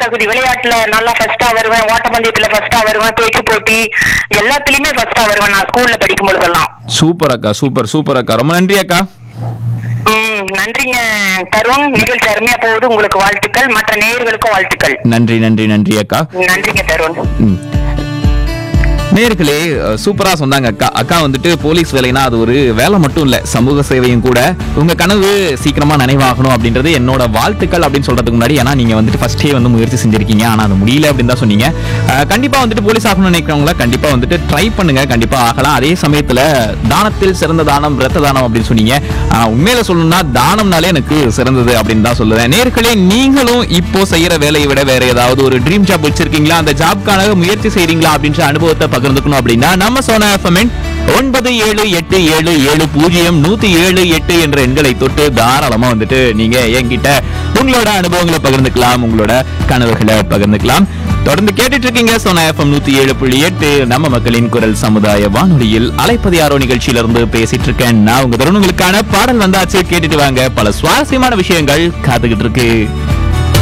தகுதி விளையாட்டுல நல்லா ஃபர்ஸ்டா வருவேன் ஓட்டப்பந்தயத்துல ஃபர்ஸ்டா வருவேன் பேச்சு போட்டி எல்லாத்துலயுமே ஃபர்ஸ்டா வருவேன் நான் ஸ்கூல்ல படிக்கும் பொழுதெல்லாம் சூப்பர் அக்கா சூப்பர் சூப்பர் அக்கா ரொம்ப நன்றி அக்கா ம் நன்றிங்க தருண் நிகழ்ச்சி அருமையா போகுது உங்களுக்கு வாழ்த்துக்கள் மற்ற நேயர்களுக்கும் வாழ்த்துக்கள் நன்றி நன்றி நன்றி அக்கா நன்றிங்க தருண் ம். நேர்களே அஹ், சூப்பரா சொன்னாங்க அக்கா அக்கா வந்துட்டு போலீஸ் வேலைனா அது ஒரு வேலை மட்டும் இல்ல சமூக சேவையும் கூட உங்க கனவு சீக்கிரமா நினைவாகணும் அப்படின்றது என்னோட வாழ்த்துக்கள் அப்படின்னு சொல்றதுக்கு முன்னாடி ஏன்னா நீங்க வந்துட்டு ஃபர்ஸ்டே வந்து முயற்சி செஞ்சிருக்கீங்க ஆனா அது முடியல அப்படின்னு தான் சொன்னீங்க அஹ், கண்டிப்பா வந்துட்டு போலீஸ் ஆகணும்னு நினைக்கிறவங்கள கண்டிப்பா வந்துட்டு ட்ரை பண்ணுங்க கண்டிப்பா ஆகலாம் அதே சமயத்துல தானத்தில் சிறந்த தானம் ரத்த தானம் அப்படின்னு சொன்னீங்க ஆனா உண்மையில சொல்லணும்னா தானம்னாலே எனக்கு சிறந்தது அப்படின்னு தான் சொல்லுவேன் நேர்களே நீங்களும் இப்போ செய்யற வேலையை விட வேற ஏதாவது ஒரு ட்ரீம் ஜாப் வச்சிருக்கீங்களா அந்த ஜாப்க்கான முயற்சி செய்றீங்களா அப்படின்ற அனுபவத்தை பகிர்ந்துக்கணும் அப்படின்னா நம்ம சோனா எஃப்எம் ஒன்பது ஏழு எட்டு ஏழு ஏழு பூஜ்ஜியம் நூத்தி ஏழு எட்டு என்ற எண்களை தொட்டு தாராளமா வந்துட்டு நீங்க என்கிட்ட உங்களோட அனுபவங்களை பகிர்ந்துக்கலாம் உங்களோட கனவுகளை பகிர்ந்துக்கலாம் தொடர்ந்து கேட்டுட்டு இருக்கீங்க சோனா எஃப்எம் நூத்தி ஏழு புள்ளி எட்டு நம்ம மக்களின் குரல் சமுதாய வானொலியில் அலைப்பதி யாரோ நிகழ்ச்சியில இருந்து பேசிட்டு இருக்கேன் நான் உங்க தருணங்களுக்கான பாடல் வந்தாச்சு கேட்டுட்டு வாங்க பல சுவாரஸ்யமான விஷயங்கள் காத்துக்கிட்டு இருக்கு